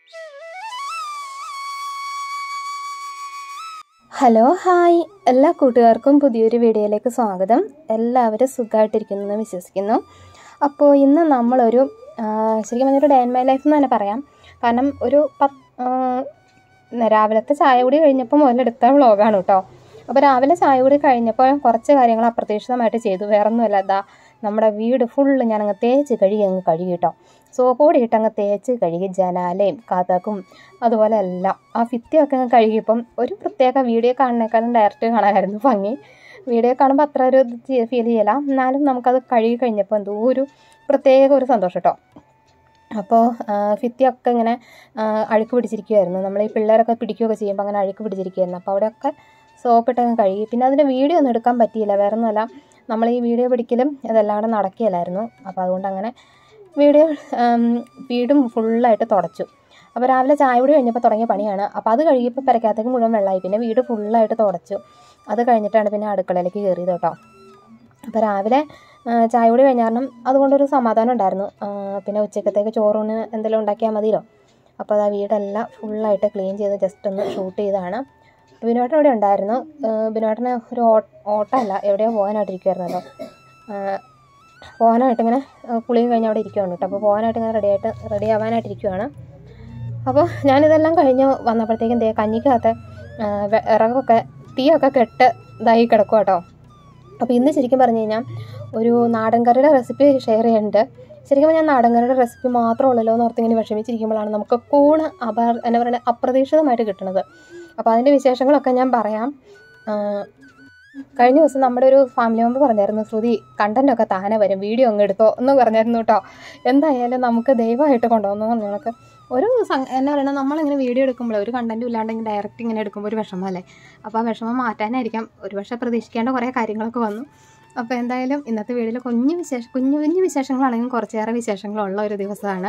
hello hi എല്ലാ കൂട്ടുകാർക്കും പുതിയൊരു വീഡിയോയിലേക്ക് സ്വാഗതം എല്ലാവരും സുഖമായിട്ടിരിക്കുന്നു എന്ന് വിശ്വസിക്കുന്നു അപ്പോൾ ഇന്ന് നമ്മളൊരു ആ, ശരിക്കും പറഞ്ഞൊരു ഡേ ആൻഡ് മൈ ലൈഫ് എന്ന് തന്നെ പറയാം കാരണം ഒരു പത്ത് ആ, രാവിലത്തെ ചായ കൂടി കഴിഞ്ഞപ്പോൾ മുതലെടുത്ത വ്ളോഗാണ് കേട്ടോ അപ്പോൾ രാവിലെ ചായ കൂടി കഴിഞ്ഞപ്പോൾ കുറച്ച് കാര്യങ്ങൾ അപ്രതീക്ഷിതമായിട്ട് ചെയ്തു വേറെ ഒന്നുമല്ല അതാ നമ്മുടെ വീട് ഫുള്ള് ഞാനങ്ങ് തേച്ച് കഴുകി അങ്ങ് കഴുകി കേട്ടോ സോപ്പ് പൊടി ഇട്ട് അങ്ങ് തേച്ച് കഴുകി ജനാലയും കഥകും അതുപോലെ എല്ലാം ആ ഭിത്തിയൊക്കെ അങ്ങ് കഴുകിയപ്പം ഒരു പ്രത്യേക വീഡിയോ കാണുന്നേക്കാളും ഡയറക്റ്റ് കാണാനായിരുന്നു ഭംഗി വീഡിയോ കാണുമ്പോൾ അത്ര ഒരു ഫീൽ ചെയ്യില്ല എന്നാലും നമുക്കത് കഴുകി കഴിഞ്ഞപ്പോൾ എന്തോ ഒരു പ്രത്യേക ഒരു സന്തോഷം കേട്ടോ അപ്പോൾ ഭിത്തിയൊക്കെ ഇങ്ങനെ ആ, അഴുക്ക് പിടിച്ചിരിക്കുമായിരുന്നു നമ്മൾ ഈ പിള്ളേരൊക്കെ പിടിക്കുകയൊക്കെ ചെയ്യുമ്പോൾ അങ്ങനെ അഴുക്ക് പിടിച്ചിരിക്കുമായിരുന്നു അപ്പോൾ അവിടെയൊക്കെ സോപ്പിട്ട് അങ്ങ് കഴുകി പിന്നെ അതിൻ്റെ വീഡിയോ ഒന്നും എടുക്കാൻ പറ്റിയില്ല വേറെ ഒന്നുമല്ല നമ്മൾ ഈ വീഡിയോ പിടിക്കലും ഇതെല്ലാം കൂടെ നടക്കുകയില്ലായിരുന്നു അപ്പോൾ അതുകൊണ്ട് അങ്ങനെ വീഡിയോ ഉം, വീടും ഫുള്ളായിട്ട് തുടച്ചു അപ്പോൾ രാവിലെ ചായ കൂടി കഴിഞ്ഞപ്പോൾ തുടങ്ങിയ പണിയാണ് അപ്പോൾ അത് കഴിയുമ്പോൾ പെരക്കകത്തേക്ക് മുഴുവൻ വെള്ളമായി പിന്നെ വീട് ഫുള്ളായിട്ട് തുടച്ചു അത് കഴിഞ്ഞിട്ടാണ് പിന്നെ അടുക്കളയിലേക്ക് കയറിയത് കേട്ടോ അപ്പോൾ രാവിലെ ആ, ചായ കൂടി കഴിഞ്ഞ കാരണം അതുകൊണ്ടൊരു സമാധാനം ഉണ്ടായിരുന്നു ആ, പിന്നെ ഉച്ചക്കത്തേക്ക് ചോറൂണ് എന്തെങ്കിലും ഉണ്ടാക്കിയാൽ മതിയല്ലോ അപ്പോൾ അത് ആ വീടെല്ലാം ഫുള്ളായിട്ട് ക്ലീൻ ചെയ്ത് ജസ്റ്റ് ഒന്ന് ഷൂട്ട് ചെയ്തതാണ് ബിനോട്ടൻ ഇവിടെ ഉണ്ടായിരുന്നു ആ, ബിനോട്ടന് ഒരു ഓ- ഓട്ടമല്ല എവിടെയോ പോകാനായിട്ടിരിക്കുമായിരുന്നല്ലോ പോകാനായിട്ട് ഇങ്ങനെ ആ, കുളിയും കഴിഞ്ഞ് അവിടെ ഇരിക്കുകയാണ് കേട്ടോ അപ്പോൾ പോകാനായിട്ട് ഇങ്ങനെ റെഡി ആയിട്ട് റെഡി ആവാനായിട്ടിരിക്കുവാണ് അപ്പോൾ ഞാനിതെല്ലാം കഴിഞ്ഞ് വന്നപ്പോഴത്തേക്കും ദേ കഞ്ഞിക്കകത്ത് ആ, വെ- വിറകൊക്കെ തീയൊക്കെ കെട്ട് ഇതായി കിടക്കും കേട്ടോ അപ്പോൾ ഇന്ന് ശരിക്കും പറഞ്ഞു കഴിഞ്ഞാൽ ഒരു നാടൻ കറിയുടെ റെസിപ്പി ഷെയർ ചെയ്യുന്നുണ്ട് ശരിക്കും പറഞ്ഞാൽ നാടൻ കറിയുടെ റെസിപ്പി മാത്രമേ ഉള്ളല്ലോ എന്ന് ഓർത്ത് ഇങ്ങനെ വിഷമിച്ചിരിക്കുമ്പോഴാണ് നമുക്ക് കൂണ് അപ എന്താ പറയുക അപ്രതീക്ഷിതമായിട്ട് കിട്ടുന്നത് അപ്പോൾ അതിൻ്റെ വിശേഷങ്ങളൊക്കെ ഞാൻ പറയാം ആ, കഴിഞ്ഞ ദിവസം നമ്മുടെ ഒരു ഫാമിലി മെമ്പർ പറഞ്ഞായിരുന്നു ശ്രുതി കണ്ടൻറ്റൊക്കെ താനെ വരും വീഡിയോ അങ്ങ് എടുത്തോ എന്ന് പറഞ്ഞായിരുന്നു കേട്ടോ എന്തായാലും നമുക്ക് ദയവായിട്ട് കൊണ്ടുപോകുന്നു പറഞ്ഞൊക്കെ ഒരു സം- എന്നാ പറയുക നമ്മളിങ്ങനെ വീഡിയോ എടുക്കുമ്പോൾ ഒരു കണ്ടൻറ്റും ഇല്ലാണ്ടെങ്കിൽ ഡയറക്റ്റ് ഇങ്ങനെ എടുക്കുമ്പോൾ ഒരു വിഷമമല്ലേ അപ്പോൾ ആ വിഷമം മാറ്റാനായിരിക്കാം ഒരുപക്ഷെ പ്രതീക്ഷിക്കേണ്ട കുറേ കാര്യങ്ങളൊക്കെ വന്നു അപ്പോൾ എന്തായാലും ഇന്നത്തെ വീഡിയോയിൽ കുഞ്ഞു വിശേഷം കുഞ്ഞു കുഞ്ഞു വിശേഷങ്ങളാണെങ്കിലും കുറച്ചേറെ വിശേഷങ്ങളുള്ള ഒരു ദിവസമാണ്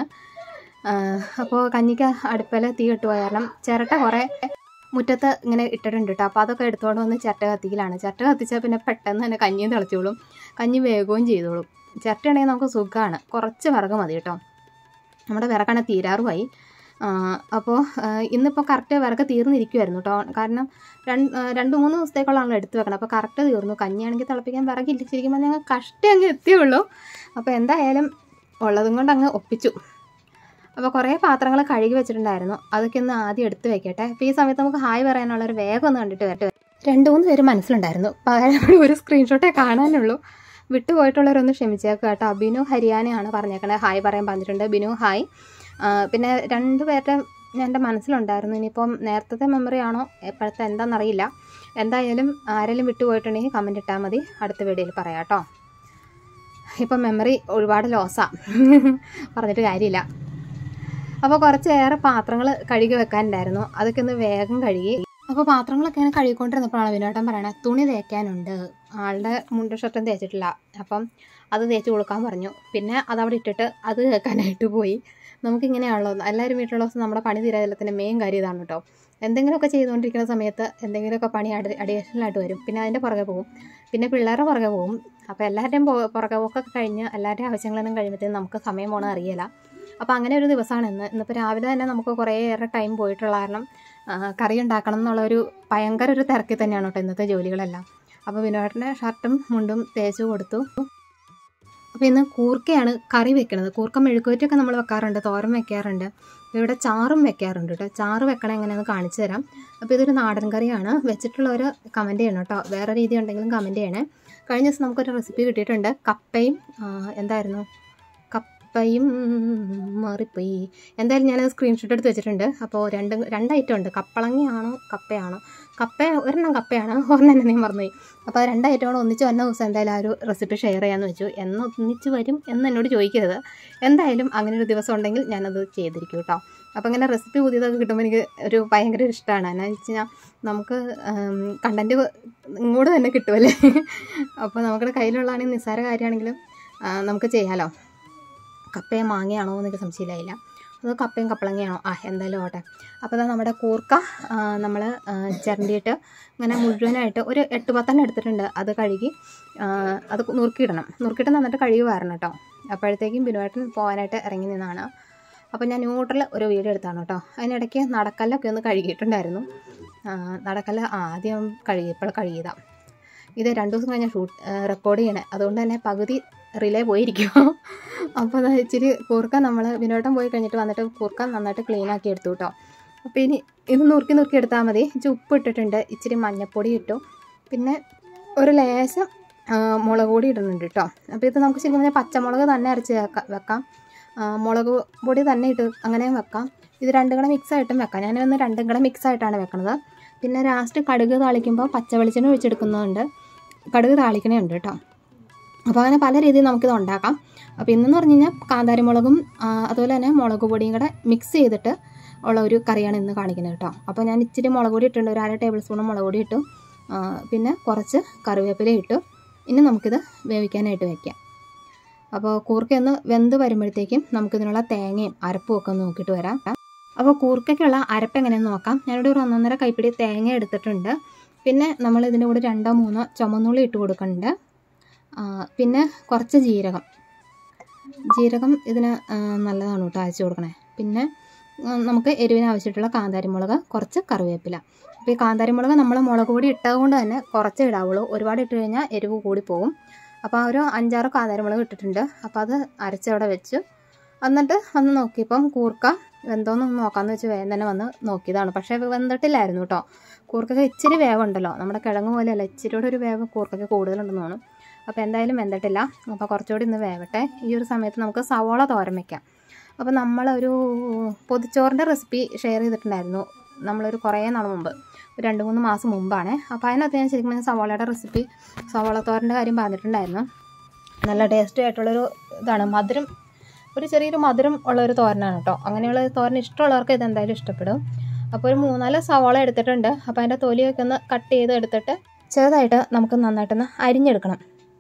അപ്പോൾ കഞ്ഞിക്ക് അടുപ്പിൽ തീ കെട്ടുപോയ കാരണം ചിരട്ട കുറേ മുറ്റത്ത് ഇങ്ങനെ ഇട്ടിട്ടുണ്ട് കേട്ടോ അപ്പോൾ അതൊക്കെ എടുത്തുകൊണ്ട് വന്ന് ചിരട്ട കത്തിക്കലാണ് ചിരട്ട കത്തിച്ചാൽ പിന്നെ പെട്ടെന്ന് തന്നെ കഞ്ഞിയും തിളച്ചോളും കഞ്ഞി വേഗവും ചെയ്തോളും ചിരട്ടയാണെങ്കിൽ നമുക്ക് സുഖമാണ് കുറച്ച് വിറക് മതി കേട്ടോ നമ്മുടെ വിറകാണ് തീരാറുമായി അപ്പോൾ ഇന്നിപ്പോൾ കറക്റ്റ് വിറക് തീർന്നിരിക്കുമായിരുന്നു കേട്ടോ കാരണം രണ്ട് ആ, രണ്ട് മൂന്ന് ദിവസത്തേക്കുള്ളതാണല്ലോ എടുത്ത് വെക്കണം അപ്പോൾ കറക്റ്റ് തീർന്നു കഞ്ഞിയാണെങ്കിൽ തിളപ്പിക്കാൻ വിറകില്ല ശരിക്കും പറഞ്ഞാൽ ഞങ്ങൾ കഷ്ടം അങ്ങ് എത്തിയുള്ളൂ അപ്പോൾ എന്തായാലും ഉള്ളതും കൊണ്ട് അങ്ങ് ഒപ്പിച്ചു അപ്പോൾ കുറേ പാത്രങ്ങൾ കഴുകി വെച്ചിട്ടുണ്ടായിരുന്നു അതൊക്കെ ഒന്ന് ആദ്യം എടുത്ത് വെക്കട്ടെ അപ്പോൾ ഈ സമയത്ത് നമുക്ക് ഹായ് പറയാനുള്ള ഒരു വേഗം ഒന്ന് കണ്ടിട്ട് വരട്ടെ രണ്ട് മൂന്ന് പേര് മനസ്സിലുണ്ടായിരുന്നു പകരം ഒരു സ്ക്രീൻഷോട്ടേ കാണാനുള്ളൂ വിട്ടുപോയിട്ടുള്ളവരൊന്ന് ക്ഷമിച്ചേക്കുക കേട്ടോ ബിനു ഹരിയാനയാണ് പറഞ്ഞേക്കണേ ഹായ് പറയാൻ പറഞ്ഞിട്ടുണ്ട് ബിനു ഹായ് ആ, പിന്നെ രണ്ട് പേരുടെ എൻ്റെ മനസ്സിലുണ്ടായിരുന്നു ഇനിയിപ്പം നേരത്തെ മെമ്മറി ആണോ എപ്പോഴത്തെ എന്താണെന്നറിയില്ല എന്തായാലും ആരെങ്കിലും വിട്ടുപോയിട്ടുണ്ടെങ്കിൽ കമൻറ്റ് ഇട്ടാൽ മതി അടുത്ത വീഡിയോയിൽ പറയാം കേട്ടോ ഇപ്പം മെമ്മറി ഒരുപാട് ലോസാണ് പറഞ്ഞിട്ട് കാര്യമില്ല അപ്പോൾ കുറച്ചേറെ പാത്രങ്ങൾ കഴുകി വെക്കാനുണ്ടായിരുന്നു അതൊക്കെ ഒന്ന് വേഗം കഴുകി അപ്പോൾ പാത്രങ്ങളൊക്കെ ഇങ്ങനെ കഴുകിക്കൊണ്ടിരുന്നപ്പോഴാണ് വിനോദം പറയണത് തുണി തേക്കാനുണ്ട് ആളുടെ മുണ്ട് ഷർട്ടും തേച്ചിട്ടില്ല അപ്പം അത് തേച്ച് കൊടുക്കാൻ പറഞ്ഞു പിന്നെ അതവിടെ ഇട്ടിട്ട് അത് കേൾക്കാനായിട്ട് പോയി നമുക്കിങ്ങനെയാണല്ലോ എല്ലാവരും വീട്ടിലുള്ള ദിവസം നമ്മുടെ പണി തീരാതില്ലത്തിൻ്റെ മെയിൻ കാര്യം ഇതാണ് കേട്ടോ എന്തെങ്കിലുമൊക്കെ ചെയ്തുകൊണ്ടിരിക്കുന്ന സമയത്ത് എന്തെങ്കിലുമൊക്കെ പണി അടി അഡീഷണലായിട്ട് വരും പിന്നെ അതിൻ്റെ പുറകെ പോകും പിന്നെ പിള്ളേരുടെ പുറകെ പോകും അപ്പോൾ എല്ലാവരുടെയും പോ- പുറകെ പോക്കൊക്കെ കഴിഞ്ഞ് എല്ലാവരുടെയും ആവശ്യങ്ങളൊന്നും കഴിയുമ്പോഴത്തേക്കും നമുക്ക് സമയം പോകണം അറിയില്ല അപ്പോൾ അങ്ങനെ ഒരു ദിവസമാണ് ഇന്ന് ഇന്നിപ്പോൾ രാവിലെ തന്നെ നമുക്ക് കുറേയേറെ ടൈം പോയിട്ടുള്ള കാരണം ആ, കറി ഉണ്ടാക്കണം എന്നുള്ളൊരു ഭയങ്കര ഒരു തിരക്കിൽ തന്നെയാണ് കേട്ടോ ഇന്നത്തെ ജോലികളെല്ലാം അപ്പോൾ വിനോദൻ്റെ ഷർട്ടും മുണ്ടും തേച്ച് കൊടുത്തു അപ്പോൾ ഇന്ന് കൂർക്കയാണ് കറി വെക്കണത് കൂർക്ക മെഴുക്കുവറ്റൊക്കെ നമ്മൾ വെക്കാറുണ്ട് തോരൻ വെക്കാറുണ്ട് ഇവിടെ ചാറും വെക്കാറുണ്ട് കേട്ടോ ചാറ് വെക്കണം എങ്ങനെയാണെന്ന് കാണിച്ചു തരാം അപ്പോൾ ഇതൊരു നാടൻ കറിയാണ് വെച്ചിട്ടുള്ളവർ കമൻറ്റ് ചെയ്യണം കേട്ടോ വേറെ രീതി ഉണ്ടെങ്കിലും കമൻറ്റ് ചെയ്യണേ കഴിഞ്ഞ ദിവസം നമുക്കൊരു റെസിപ്പി കിട്ടിയിട്ടുണ്ട് കപ്പയും ആ, എന്തായിരുന്നു കപ്പയും മാറിപ്പോയി എന്തായാലും ഞാൻ സ്ക്രീൻഷോട്ട് എടുത്ത് വെച്ചിട്ടുണ്ട് അപ്പോൾ രണ്ട് രണ്ട് ഐറ്റം ഉണ്ട് കപ്പളങ്ങയാണോ കപ്പയാണോ കപ്പ ഒരെണ്ണം കപ്പയാണ് ഒരെണ്ണം എന്നെ മറന്നുപോയി അപ്പോൾ ആ രണ്ട് ഐറ്റം കൂടെ ഒന്നിച്ച് വന്ന ദിവസം എന്തായാലും ആ ഒരു റെസിപ്പി ഷെയർ ചെയ്യാമെന്ന് വെച്ചു എന്ന് ഒന്നിച്ച് വരും എന്ന് എന്നോട് ചോദിക്കരുത് എന്തായാലും അങ്ങനെ ഒരു ദിവസം ഉണ്ടെങ്കിൽ ഞാനത് ചെയ്തിരിക്കും കേട്ടോ അപ്പോൾ ഇങ്ങനെ റെസിപ്പി പുതിയതൊക്കെ കിട്ടുമ്പോൾ എനിക്ക് ഒരു ഭയങ്കര ഒരു ഇഷ്ടമാണ് എന്നാന്ന് വെച്ച് കഴിഞ്ഞാൽ നമുക്ക് കണ്ടൻറ്റ് ഇങ്ങോട്ട് തന്നെ കിട്ടുമല്ലേ അപ്പോൾ നമ്മുടെ കയ്യിലുള്ളതാണെങ്കിൽ നിസ്സാര കാര്യമാണെങ്കിലും ആ, നമുക്ക് ചെയ്യാമല്ലോ കപ്പയും മാങ്ങയാണോ എന്നൊക്കെ സംശയമില്ലായില്ല അത് കപ്പയും കപ്പളങ്ങയാണോ ആ എന്തായാലും ഓട്ടെ അപ്പോൾ അതാ നമ്മുടെ കൂർക്ക നമ്മൾ ചിരണ്ടിയിട്ട് ഇങ്ങനെ മുഴുവനായിട്ട് ഒരു എട്ട് പത്തെണ്ണം എടുത്തിട്ടുണ്ട് അത് കഴുകി ആ, അത് നുറുക്കിയിടണം നുറുക്കിയിട്ട് നന്നിട്ട് കഴുകി വാരണം കേട്ടോ അപ്പോഴത്തേക്കും ബിനുവേട്ടൻ പോകാനായിട്ട് ഇറങ്ങി നിന്നാണ് അപ്പോൾ ഞാൻ ന്യൂട്രൽ ഒരു വീഡിയോ എടുത്താണ് കേട്ടോ അതിനിടയ്ക്ക് നടക്കല്ലൊക്കെ ഒന്ന് കഴുകിയിട്ടുണ്ടായിരുന്നു ആ, നടക്കല്ല ആദ്യം കഴുകിയപ്പോൾ കഴുകിയതാണ് ഇത് രണ്ട് ദിവസം കഴിഞ്ഞാൽ ഷൂട്ട് റെക്കോർഡ് ചെയ്യണേ അതുകൊണ്ട് തന്നെ പകുതി റിലേ പോയിരിക്കും അപ്പോൾ അത് ഇച്ചിരി കൂർക്ക നമ്മൾ വിനോദം പോയി കഴിഞ്ഞിട്ട് വന്നിട്ട് കൂർക്ക നന്നായിട്ട് ക്ലീൻ ആക്കി എടുത്തു കേട്ടോ അപ്പോൾ ഇനി ഇത് നുറുക്കി നുറുക്കി എടുത്താൽ മതി ഇച്ചിരി ഉപ്പ് ഇട്ടിട്ടുണ്ട് ഇച്ചിരി മഞ്ഞൾപ്പൊടി ഇട്ടു പിന്നെ ഒരു ലേശം ആ, മുളക് പൊടി ഇടുന്നുണ്ട് കേട്ടോ അപ്പോൾ ഇത് നമുക്ക് ശരിക്കും പറഞ്ഞാൽ പച്ചമുളക് തന്നെ അരച്ച് വെക്ക- വെക്കാം ആ, മുളക് പൊടി തന്നെ ഇട്ട് അങ്ങനെയും വെക്കാം ഇത് രണ്ടും കൂടെ മിക്സ് ആയിട്ടും വെക്കാം ഞാൻ ഒന്ന് രണ്ടും കൂടെ മിക്സ് ആയിട്ടാണ് വെക്കണത് പിന്നെ ലാസ്റ്റ് കടുക് താളിക്കുമ്പോൾ പച്ച വെളിച്ചെണ്ണ ഒഴിച്ചെടുക്കുന്നുണ്ട് കടുക് താളിക്കണേ ഉണ്ട് കേട്ടോ അപ്പോൾ അങ്ങനെ പല രീതിയിൽ നമുക്കിത് ഉണ്ടാക്കാം അപ്പോൾ ഇന്നെന്ന് പറഞ്ഞു കഴിഞ്ഞാൽ കാന്താരിമുളകും ആ, അതുപോലെ തന്നെ മുളക് പൊടിയും കൂടെ മിക്സ് ചെയ്തിട്ട് ഉള്ള ഒരു കറിയാണ് ഇന്ന് കാണിക്കുന്നത് കേട്ടോ അപ്പോൾ ഞാൻ ഇച്ചിരി മുളക് പൊടി ഇട്ടിട്ടുണ്ട് ഒരു അര ടേബിൾ സ്പൂൺ മുളക് പൊടി ഇട്ടു ആ, പിന്നെ കുറച്ച് കറിവേപ്പില ഇട്ടു ഇനി നമുക്കിത് വേവിക്കാനായിട്ട് വയ്ക്കാം അപ്പോൾ കൂർക്ക ഒന്ന് വെന്ത് വരുമ്പോഴത്തേക്കും നമുക്കിതിനുള്ള തേങ്ങയും അരപ്പും ഒക്കെ ഒന്ന് നോക്കിയിട്ട് വരാം അപ്പോൾ കൂർക്കയ്ക്കുള്ള അരപ്പ് എങ്ങനെയെന്ന് നോക്കാം ഞാനിവിടെ ഒരു ഒന്നൊന്നര കൈപ്പിടി തേങ്ങ എടുത്തിട്ടുണ്ട് പിന്നെ നമ്മൾ ഇതിൻ്റെ കൂടെ രണ്ടോ മൂന്നോ ചുമന്നുള്ളി ഇട്ട് കൊടുക്കുന്നുണ്ട് ആ, പിന്നെ കുറച്ച് ജീരകം ജീരകം ഇതിന് ആ, നല്ലതാണ് കേട്ടോ അയച്ചു കൊടുക്കണേ പിന്നെ ആ, നമുക്ക് എരിവിന് ആവശ്യമായിട്ടുള്ള കാന്താരിമുളക് കുറച്ച് കറിവേപ്പില അപ്പോൾ ഈ കാന്താരിമുളക് നമ്മൾ മുളക് പൊടി ഇട്ടത് കൊണ്ട് തന്നെ കുറച്ചേ ഇടാവുള്ളൂ ഒരുപാട് ഇട്ട് കഴിഞ്ഞാൽ എരിവ് കൂടി പോകും അപ്പോൾ ആ ഒരു അഞ്ചാറ് കാന്താരിമുളക് ഇട്ടിട്ടുണ്ട് അപ്പോൾ അത് അരച്ചവിടെ വെച്ചു എന്നിട്ട് വന്ന് നോക്കിയപ്പം കൂർക്ക വെന്തോന്നൊന്ന് നോക്കാമെന്ന് വെച്ച് വേഗം തന്നെ വന്ന് നോക്കിയതാണ് പക്ഷേ ഇത് വെന്തിട്ടില്ലായിരുന്നു കേട്ടോ കൂർക്കൊക്കെ ഇച്ചിരി വേവുണ്ടല്ലോ നമ്മുടെ കിഴങ്ങ് പോലെയല്ല ഇച്ചിരിയുടെ ഒരു വേവ് കൂർക്കൊക്കെ കൂടുതലുണ്ടെന്ന് തോന്നുന്നു അപ്പോൾ എന്തായാലും വെന്തിട്ടില്ല അപ്പോൾ കുറച്ചുകൂടി ഇന്ന് വേവട്ടെ ഈ ഒരു സമയത്ത് നമുക്ക് സവോള തോരൻ വയ്ക്കാം അപ്പോൾ നമ്മളൊരു പൊതിച്ചോറിൻ്റെ റെസിപ്പി ഷെയർ ചെയ്തിട്ടുണ്ടായിരുന്നു നമ്മളൊരു കുറേ നാൾ മുമ്പ് ഒരു രണ്ട് മൂന്ന് മാസം മുമ്പാണ് അപ്പോൾ അതിനകത്ത് ഞാൻ ശരിക്കും പറഞ്ഞാൽ സവോളയുടെ റെസിപ്പി സവോള തോരൻ്റെ കാര്യം പറഞ്ഞിട്ടുണ്ടായിരുന്നു നല്ല ടേസ്റ്റി ആയിട്ടുള്ളൊരു ഇതാണ് മധുരം ഒരു ചെറിയൊരു മധുരം ഉള്ളൊരു തോരനാണ് കേട്ടോ അങ്ങനെയുള്ള തോരൻ ഇഷ്ടമുള്ളവർക്ക് ഇത് എന്തായാലും ഇഷ്ടപ്പെടും അപ്പോൾ ഒരു മൂന്നാല് സവോള എടുത്തിട്ടുണ്ട് അപ്പോൾ അതിൻ്റെ തൊലിയൊക്കെ ഒന്ന് കട്ട് ചെയ്ത് എടുത്തിട്ട് ചെറുതായിട്ട് നമുക്ക് നന്നായിട്ടൊന്ന് അരിഞ്ഞെടുക്കണം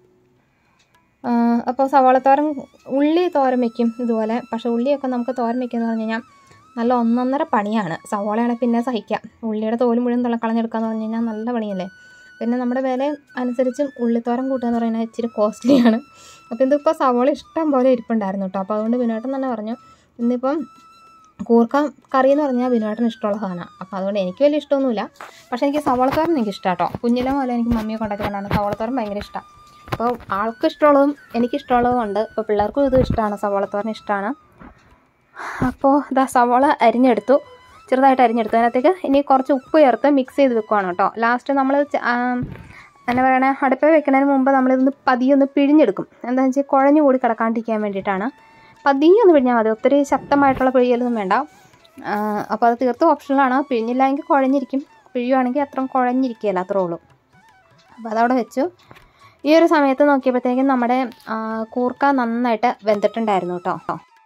ആ, അപ്പോൾ സവാള തോരൻ ഉള്ളി തോരൻ വയ്ക്കും ഇതുപോലെ പക്ഷേ ഉള്ളിയൊക്കെ നമുക്ക് തോരൻ വയ്ക്കുക പറഞ്ഞു കഴിഞ്ഞാൽ നല്ല ഒന്നൊന്നര പണിയാണ് സവാളയാണെങ്കിൽ പിന്നെ സഹിക്കാം ഉള്ളിയുടെ തോല് മുഴുവൻ തള്ള കളഞ്ഞെടുക്കുക എന്ന് പറഞ്ഞു കഴിഞ്ഞാൽ നല്ല പണിയല്ലേ പിന്നെ നമ്മുടെ വില അനുസരിച്ച് ഉള്ളിത്തോരൻ കൂട്ടുക എന്ന് പറയുന്നത് ഇച്ചിരി കോസ്റ്റ്ലിയാണ് അപ്പോൾ ഇതിപ്പോൾ സവാള ഇഷ്ടം പോലെ ഇരിപ്പുണ്ടായിരുന്നു കേട്ടോ അപ്പോൾ അതുകൊണ്ട് വിനോട്ടൻ തന്നെ പറഞ്ഞു ഇന്നിപ്പം കൂർക്ക കറി എന്ന് പറഞ്ഞാൽ വിനോട്ടന് ഇഷ്ടമുള്ള സാധനമാണ് അപ്പോൾ അതുകൊണ്ട് എനിക്ക് വലിയ ഇഷ്ടമൊന്നുമില്ല പക്ഷേ എനിക്ക് സവാളത്തോരൻ എനിക്ക് ഇഷ്ടമാണ് കേട്ടോ കുഞ്ഞിലെ പോലെ എനിക്ക് മമ്മിയെ കൊണ്ടാക്കിക്കൊണ്ടാണ് സവാളത്തോരൻ ഭയങ്കര ഇഷ്ടമാണ് അപ്പോൾ ആൾക്ക് ഇഷ്ടമുള്ളതും എനിക്ക് ഇഷ്ടമുള്ളതും ഉണ്ട് അപ്പോൾ പിള്ളേർക്കും ഇത് ഇഷ്ടമാണ് സവാളത്തോരൻ ഇഷ്ടമാണ് അപ്പോൾ ഇതാ സവാള അരിഞ്ഞെടുത്തു ചെറുതായിട്ട് അരിഞ്ഞെടുത്തു അതിനകത്തേക്ക് ഇനി കുറച്ച് ഉപ്പ് ചേർത്ത് മിക്സ് ചെയ്ത് വെക്കുവാണ് കേട്ടോ ലാസ്റ്റ് നമ്മൾ എന്താ പറയണേ അടുപ്പിൽ വെക്കുന്നതിന് മുമ്പ് നമ്മളിതൊന്ന് പതിയെ ഒന്ന് പിഴിഞ്ഞെടുക്കും എന്താണെന്ന് വെച്ചാൽ കുഴഞ്ഞു കൂടി കിടക്കാണ്ടിരിക്കാൻ വേണ്ടിയിട്ടാണ് പതിയെ ഒന്ന് പിഴിഞ്ഞാൽ മതി ഒത്തിരി ശക്തമായിട്ടുള്ള പിഴിയലൊന്നും വേണ്ട ആ, അപ്പോൾ അത് തീർത്തും ഓപ്ഷണലാണ് പിഴിഞ്ഞില്ലെങ്കിൽ കുഴഞ്ഞിരിക്കും പിഴിയുവാണെങ്കിൽ അത്ര കുഴഞ്ഞിരിക്കുകയില്ല അത്രേ ഉള്ളൂ അപ്പോൾ അതവിടെ വെച്ചു ഈ ഒരു സമയത്ത് നോക്കിയപ്പോഴത്തേക്കും നമ്മുടെ ആ, കൂർക്ക നന്നായിട്ട് വെന്തിട്ടുണ്ടായിരുന്നു കേട്ടോ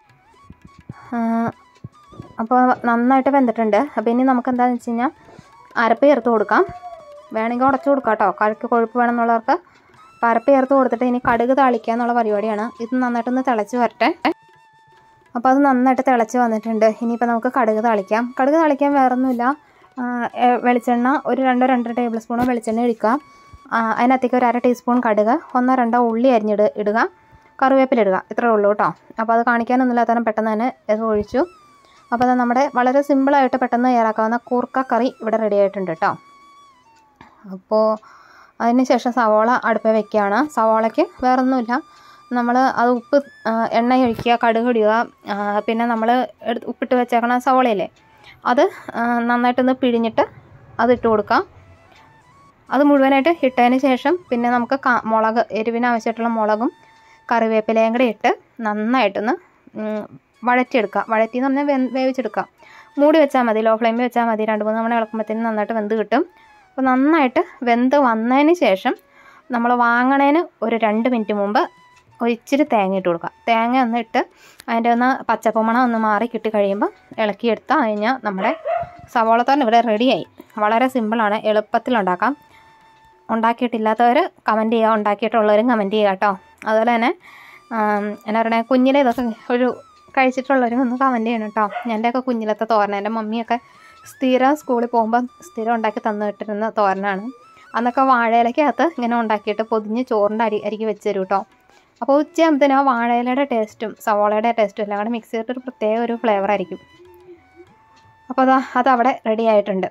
അപ്പോൾ നന്നായിട്ട് വെന്തിട്ടുണ്ട് അപ്പോൾ ഇനി നമുക്ക് എന്താണെന്ന് വെച്ച് കഴിഞ്ഞാൽ അരപ്പ് ചേർത്ത് കൊടുക്കാം വേണമെങ്കിൽ ഉടച്ചു കൊടുക്കാം കേട്ടോ കറിക്ക് കൊഴുപ്പ് വേണമെന്നുള്ളവർക്ക് അപ്പോൾ അരപ്പ് ചേർത്ത് കൊടുത്തിട്ട് ഇനി കടുക് താളിക്കുക എന്നുള്ള പരിപാടിയാണ് ഇത് നന്നായിട്ടൊന്ന് തിളച്ച് വരട്ടെ അപ്പോൾ അത് നന്നായിട്ട് തിളച്ച് വന്നിട്ടുണ്ട് ഇനിയിപ്പോൾ നമുക്ക് കടുക് താളിക്കാം കടുക് താളിക്കാൻ വേറൊന്നുമില്ല ആ, എ, വെളിച്ചെണ്ണ ഒരു രണ്ടോ രണ്ടര ടേബിൾ സ്പൂണോ വെളിച്ചെണ്ണ ഒഴിക്കുക ആ, അതിനകത്തേക്ക് ഒരു അര ടീസ്പൂൺ കടുക് ഒന്നോ രണ്ടോ ഉള്ളി അരിഞ്ഞിട് ഇടുക കറിവേപ്പില ഇടുക ഇത്രേ ഉള്ളൂ കേട്ടോ അപ്പോൾ അത് കാണിക്കാനൊന്നുമില്ലാത്ത കാരണം പെട്ടെന്ന് തന്നെ ഇത് ഒഴിച്ചു അപ്പോൾ അത് നമ്മുടെ വളരെ സിമ്പിളായിട്ട് പെട്ടെന്ന് തയ്യാറാക്കാവുന്ന കൂർക്ക കറി ഇവിടെ റെഡി ആയിട്ടുണ്ട് കേട്ടോ അപ്പോൾ അതിന് ശേഷം സവോള അടുപ്പിൽ വെക്കുകയാണ് സവോളയ്ക്ക് വേറൊന്നുമില്ല നമ്മൾ അത് ഉപ്പ് ആ, എണ്ണ ഒഴിക്കുക കടുക് ഇടുക ആ, പിന്നെ നമ്മൾ എടുത്ത് ഉപ്പിട്ട് വെച്ചേക്കണ സവോളയില്ലേ അത് ആ, നന്നായിട്ടൊന്ന് പിഴിഞ്ഞിട്ട് അത് ഇട്ട് കൊടുക്കാം അത് മുഴുവനായിട്ട് ഇട്ടതിന് ശേഷം പിന്നെ നമുക്ക് ക- മുളക് എരിവിന് ആവശ്യമായിട്ടുള്ള മുളകും കറിവേപ്പിലയും കൂടെ ഇട്ട് നന്നായിട്ടൊന്ന് ഉം, വഴറ്റിയെടുക്കുക വഴറ്റി എന്ന് പറഞ്ഞാൽ വെ വേവിച്ചെടുക്കുക മൂടി വെച്ചാൽ മതി ലോ ഫ്ലെയിമിൽ വെച്ചാൽ മതി രണ്ട് മൂന്ന് തവണ ഇളക്കുമ്പോഴത്തേനും നന്നായിട്ട് വെന്ത് കിട്ടും അപ്പോൾ നന്നായിട്ട് വെന്ത് വന്നതിന് ശേഷം നമ്മൾ വാങ്ങണേന് ഒരു രണ്ട് മിനിറ്റ് മുമ്പ് ഒരു ഇച്ചിരി തേങ്ങ ഇട്ട് കൊടുക്കുക തേങ്ങ ഒന്ന് ഇട്ട് അതിൻ്റെ ഒന്ന് പച്ചപ്പ് മണം ഒന്ന് മാറി കിട്ടി കഴിയുമ്പോൾ ഇളക്കിയെടുത്താൽ കഴിഞ്ഞാൽ നമ്മുടെ സവോളത്തോരൻ ഇവിടെ റെഡിയായി വളരെ സിമ്പിളാണ് എളുപ്പത്തിൽ ഉണ്ടാക്കാം ഉണ്ടാക്കിയിട്ടില്ലാത്തവർ കമൻറ്റ് ചെയ്യുക ഉണ്ടാക്കിയിട്ടുള്ളവരും കമൻറ്റ് ചെയ്യുക കേട്ടോ അതുപോലെ തന്നെ ആം, എന്നാ പറയണേ കുഞ്ഞിലെ ഇതൊക്കെ ഒരു കഴിച്ചിട്ടുള്ളവരും ഒന്ന് കമൻറ്റ് ചെയ്യണം കേട്ടോ എൻ്റെയൊക്കെ കുഞ്ഞിലത്തെ തോരൻ എൻ്റെ മമ്മിയൊക്കെ സ്ഥിരം സ്കൂളിൽ പോകുമ്പോൾ സ്ഥിരം ഉണ്ടാക്കി തന്നിട്ടിരുന്ന തോരനാണ് അന്നൊക്കെ വാഴയിലക്കകത്ത് ഇങ്ങനെ ഉണ്ടാക്കിയിട്ട് പൊതിഞ്ഞ് ചോറിൻ്റെ അരി അരിക്ക് വെച്ച് തരും കേട്ടോ അപ്പോൾ ഉച്ചയാകുമ്പോഴത്തേനും ആ വാഴയിലയുടെ ടേസ്റ്റും സവോളയുടെ ടേസ്റ്റും എല്ലാം കൂടെ മിക്സ് ചെയ്തിട്ട് ഒരു പ്രത്യേക ഒരു ഫ്ലേവർ ആയിരിക്കും അപ്പോൾ അതാ അതവിടെ റെഡി ആയിട്ടുണ്ട്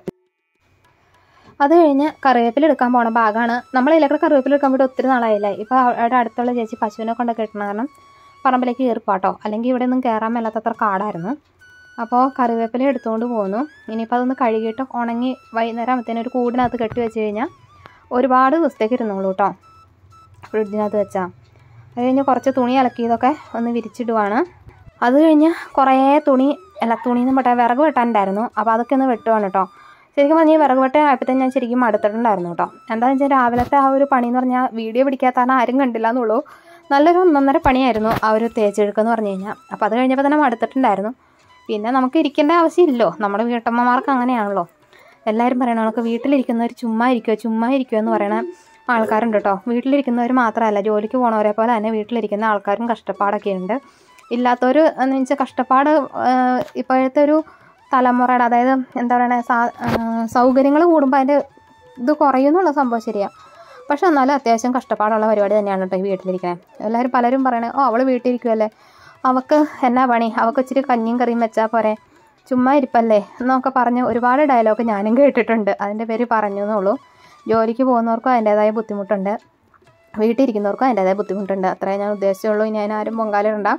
അത് കഴിഞ്ഞ് കറിവേപ്പില എടുക്കാൻ പോണ ഭാഗമാണ് നമ്മൾ ഇതിലേക്കൂടെ കറിവേപ്പില എടുക്കാൻ വേണ്ടി ഒത്തിരി നാളായില്ലേ ഇപ്പോൾ അവിടെ അടുത്തുള്ള ചേച്ചി പശുവിനെ കൊണ്ട് കെട്ടണ കാരണം പറമ്പിലേക്ക് കയറിപ്പാട്ടോ അല്ലെങ്കിൽ ഇവിടെ ഒന്നും കയറാൻ മേലാത്തത്ര കാടായിരുന്നു അപ്പോൾ കറിവേപ്പില എടുത്തുകൊണ്ട് പോന്നു ഇനിയിപ്പോൾ അതൊന്ന് കഴുകിയിട്ട് ഉണങ്ങി വൈകുന്നേരം ആകുമ്പോഴത്തേനും ഒരു കൂടിനകത്ത് കെട്ടി വെച്ച് കഴിഞ്ഞാൽ ഒരുപാട് ദിവസത്തേക്ക് ഇരുന്നോളൂ കേട്ടോ ഫ്രിഡ്ജിനകത്ത് വെച്ചാൽ അത് കഴിഞ്ഞ് കുറച്ച് തുണി അലക്കിയതൊക്കെ ഒന്ന് വിരിച്ചിടുവാണ് അത് കഴിഞ്ഞ് കുറേ തുണി അല്ല തുണി എന്ന് പറഞ്ഞാൽ വിറക് വെട്ടാനുണ്ടായിരുന്നു അപ്പോൾ അതൊക്കെ ഒന്ന് വെട്ടുവാണ് കേട്ടോ ശരിക്കും പറഞ്ഞാൽ ഈ വിറക് വെട്ട ആയപ്പോഴത്തേന് ഞാൻ ശരിക്കും മടുത്തിട്ടുണ്ടായിരുന്നു കേട്ടോ എന്താണെന്ന് വെച്ചാൽ രാവിലത്തെ ആ ഒരു പണി എന്ന് പറഞ്ഞാൽ വീഡിയോ പിടിക്കാത്തതാണ് ആരും കണ്ടില്ല എന്നുള്ളൂ നല്ലൊരു ഒന്നൊന്നര പണിയായിരുന്നു ആ ഒരു തേച്ചെഴുക്കെന്ന് പറഞ്ഞു കഴിഞ്ഞാൽ അപ്പോൾ അത് കഴിഞ്ഞപ്പോൾ തന്നെ മടുത്തിട്ടുണ്ടായിരുന്നു പിന്നെ നമുക്ക് ഇരിക്കേണ്ട ആവശ്യമില്ലല്ലോ നമ്മുടെ വീട്ടമ്മമാർക്ക് അങ്ങനെയാണല്ലോ എല്ലാവരും പറയണം നമുക്ക് വീട്ടിലിരിക്കുന്നവർ ചുമ്മാ ഇരിക്കുമോ ചുമ്മാ ഇരിക്കുമോ എന്ന് പറയണ ആൾക്കാരുണ്ട് കേട്ടോ വീട്ടിലിരിക്കുന്നവർ മാത്രമല്ല ജോലിക്ക് പോണവരെ പോലെ തന്നെ വീട്ടിലിരിക്കുന്ന ആൾക്കാരും കഷ്ടപ്പാടൊക്കെ ഉണ്ട് ഇല്ലാത്തവർ എന്ന് വെച്ചാൽ കഷ്ടപ്പാട് ആഹ് ഇപ്പോഴത്തെ ഒരു തലമുറയുടെ അതായത് എന്താ പറയണേ സാ സൗകര്യങ്ങൾ കൂടുമ്പോൾ അതിൻ്റെ ഇത് കുറയുന്നുള്ള സംഭവം ശരിയാണ് പക്ഷെ എന്നാലും അത്യാവശ്യം കഷ്ടപ്പാടുള്ള പരിപാടി തന്നെയാണ് കേട്ടോ ഈ വീട്ടിലിരിക്കണേ എല്ലാവരും പലരും പറയണേ ഓ അവൾ വീട്ടിലിരിക്കുമല്ലേ അവൾക്ക് എന്നാ പണി അവൾക്ക് ഇച്ചിരി കഞ്ഞിയും കറിയും വെച്ചാൽ പോരെ ചുമ്മാ ഇരിപ്പല്ലേ എന്നൊക്കെ പറഞ്ഞ് ഒരുപാട് ഡയലോഗ് ഞാനും കേട്ടിട്ടുണ്ട് അതിൻ്റെ പേര് പറഞ്ഞു എന്നുള്ളൂ ജോലിക്ക് പോകുന്നവർക്കും അതിൻ്റേതായ ബുദ്ധിമുട്ടുണ്ട് വീട്ടിലിരിക്കുന്നവർക്കും അതിൻ്റേതായ ബുദ്ധിമുട്ടുണ്ട് അത്രേ ഞാൻ ഉദ്ദേശിച്ചുള്ളൂ ഇനി അതിനാരും പൊങ്കാലിടണ്ട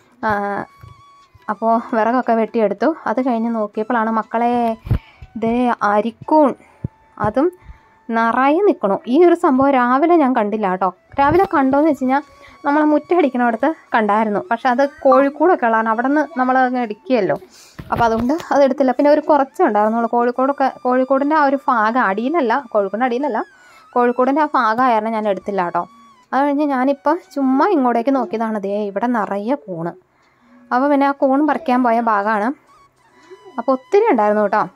അപ്പോൾ വിറകൊക്കെ വെട്ടിയെടുത്തു അത് കഴിഞ്ഞ് നോക്കിയപ്പോഴാണ് മക്കളെ ദേ അരിക്കൂൺ അതും നിറയെ നിൽക്കണു ഈ ഒരു സംഭവം രാവിലെ ഞാൻ കണ്ടില്ല കേട്ടോ രാവിലെ കണ്ടോന്ന് വെച്ച് കഴിഞ്ഞാൽ നമ്മൾ മുറ്റടിക്കണടുത്ത് കണ്ടായിരുന്നു പക്ഷെ അത് കോഴിക്കോടൊക്കെ ഉള്ളതാണ് അവിടെ നിന്ന് നമ്മൾ അങ്ങ് ഇടിക്കുകയല്ലോ അപ്പോൾ അതുകൊണ്ട് അത് എടുത്തില്ല പിന്നെ ഒരു കുറച്ചേ ഉണ്ടായിരുന്നുള്ളൂ കോഴിക്കോടൊക്കെ കോഴിക്കോടിൻ്റെ ആ ഒരു ഭാഗം അടിയിലല്ല കോഴിക്കോടിൻ്റെ അടിയിലല്ല കോഴിക്കോടിൻ്റെ ആ ഭാഗമായിരുന്നു ഞാൻ എടുത്തില്ല കേട്ടോ അത് കഴിഞ്ഞ് ഞാനിപ്പോൾ ചുമ്മാ ഇങ്ങോട്ടേക്ക് നോക്കിയതാണ് ദേ ഇവിടെ നിറയെ കൂണ് അപ്പോൾ പിന്നെ ആ കൂൺ പറിക്കാൻ പോയ ഭാഗമാണ് അപ്പോൾ ഒത്തിരി ഉണ്ടായിരുന്നു കേട്ടോ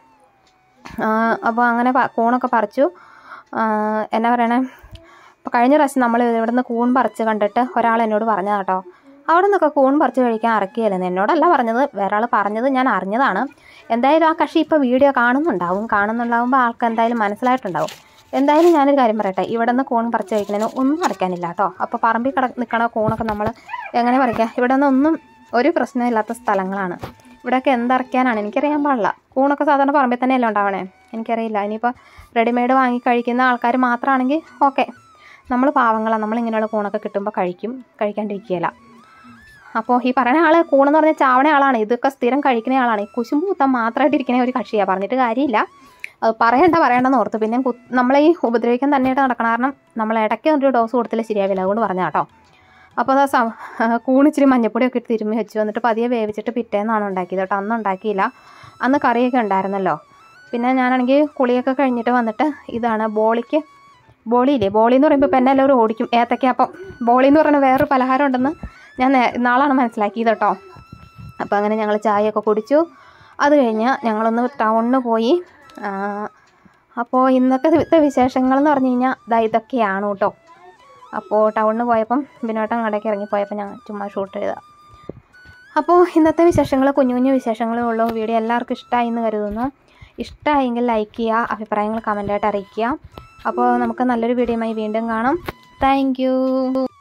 അപ്പോൾ അങ്ങനെ പ- കൂണൊക്കെ പറിച്ചു ആ, എന്നാ പറയണേ അപ്പോൾ കഴിഞ്ഞ പ്രാവശ്യം നമ്മൾ ഇവിടെ നിന്ന് കൂൺ പറിച്ച് കണ്ടിട്ട് ഒരാൾ എന്നോട് പറഞ്ഞതാണ് കേട്ടോ അവിടെ നിന്നൊക്കെ കൂൺ പറിച്ച് കഴിക്കാൻ ഇറക്കിയല്ലെന്ന് എന്നോടല്ല പറഞ്ഞത് വേറെ ആൾ പറഞ്ഞത് ഞാൻ അറിഞ്ഞതാണ് എന്തായാലും ആ കക്ഷി ഇപ്പോൾ വീഡിയോ കാണുന്നുണ്ടാവും കാണുന്നുണ്ടാവുമ്പോൾ ആൾക്ക് എന്തായാലും മനസ്സിലായിട്ടുണ്ടാവും എന്തായാലും ഞാനൊരു കാര്യം പറയട്ടെ ഇവിടെ നിന്ന് കൂൺ പറിച്ച് കഴിക്കണതിന് ഒന്നും പറിക്കാനില്ല കേട്ടോ അപ്പോൾ പറമ്പിൽ കിട നിൽക്കണ കൂണൊക്കെ നമ്മൾ എങ്ങനെ പറിക്കാം ഇവിടെ നിന്ന് ഒന്നും ഒരു പ്രശ്നമില്ലാത്ത സ്ഥലങ്ങളാണ് ഇവിടെയൊക്കെ എന്തറക്കാനാണ് എനിക്കറിയാൻ പാടില്ല കൂണൊക്കെ സാധാരണ പറമ്പിൽ തന്നെയല്ലേ ഉണ്ടാവണേ എനിക്കറിയില്ല ഇനിയിപ്പോൾ റെഡിമെയ്ഡ് വാങ്ങി കഴിക്കുന്ന ആൾക്കാർ മാത്രമാണെങ്കിൽ ഓക്കെ നമ്മൾ പാവങ്ങളാണ് നമ്മൾ ഇങ്ങനെയുള്ള കൂണൊക്കെ കിട്ടുമ്പോൾ കഴിക്കും കഴിക്കാണ്ടിരിക്കുകയില്ല അപ്പോൾ ഈ പറയുന്ന ആൾ കൂണെന്ന് പറഞ്ഞാൽ ചാവണ ആളാണ് ഇതൊക്കെ സ്ഥിരം കഴിക്കുന്ന ആളാണ് ഈ കുശുമ്പ് കുത്താൻ മാത്രമായിട്ട് ഇരിക്കുന്ന ഒരു കക്ഷിയാണ് പറഞ്ഞിട്ട് കാര്യമില്ല അത് പറയണ്ട പറയണ്ടെന്ന് ഓർത്ത് പിന്നെ കു നമ്മളെ ഈ ഉപദ്രവിക്കാൻ തന്നെയായിട്ട് നടക്കണം കാരണം നമ്മൾ ഇടയ്ക്ക് ഒരു ഡോസ് കൊടുത്തില്ല ശരിയാവില്ല അതുകൊണ്ട് പറഞ്ഞ കേട്ടോ അപ്പോൾ അത് സം കൂണിച്ചിരി മഞ്ഞപ്പൊടിയൊക്കെ ഇട്ട് തിരുമ്മി വെച്ചു എന്നിട്ട് പതിയെ വേവിച്ചിട്ട് പിറ്റേന്നാണ് ഉണ്ടാക്കിയത് കേട്ടോ അന്ന് ഉണ്ടാക്കിയില്ല അന്ന് കറിയൊക്കെ ഉണ്ടായിരുന്നല്ലോ പിന്നെ ഞാനാണെങ്കിൽ കുളിയൊക്കെ കഴിഞ്ഞിട്ട് വന്നിട്ട് ഇതാണ് ബോളിക്ക് ബോളിയില്ലേ ബോളി എന്ന് പറയുമ്പോൾ ഇപ്പം എന്നെ എല്ലാവരും ഓടിക്കും ഏത്തയ്ക്കപ്പം ബോളി എന്ന് പറയുന്ന വേറൊരു പലഹാരം ഉണ്ടെന്ന് ഞാൻ നേ- നാളാണ് മനസ്സിലാക്കിയത് കേട്ടോ അപ്പോൾ അങ്ങനെ ഞങ്ങൾ ചായയൊക്കെ കുടിച്ചു അത് കഴിഞ്ഞ് ഞങ്ങളൊന്ന് ടൗണിന് പോയി ആ, അപ്പോൾ ഇന്നത്തെ ദിവസത്തെ വിശേഷങ്ങൾ എന്ന് പറഞ്ഞു കഴിഞ്ഞാൽ ദാ ഇതൊക്കെയാണ് കേട്ടോ അപ്പോൾ ടൗണിന് പോയപ്പം ബിനോട്ടം അങ്ങോട്ടേക്ക് ഇറങ്ങിപ്പോയപ്പോൾ ഞാൻ ചുമ്മാ ഷൂട്ട് ചെയ്തതാണ് അപ്പോൾ ഇന്നത്തെ വിശേഷങ്ങൾ കുഞ്ഞു കുഞ്ഞു വിശേഷങ്ങളേ ഉള്ളൂ വീഡിയോ എല്ലാവർക്കും ഇഷ്ടമായി എന്ന് കരുതുന്നു ഇഷ്ടമായെങ്കിൽ ലൈക്ക് ചെയ്യുക അഭിപ്രായങ്ങൾ കമൻറ്റായിട്ട് അറിയിക്കുക അപ്പോൾ നമുക്ക് നല്ലൊരു വീഡിയോയുമായി വീണ്ടും കാണാം താങ്ക്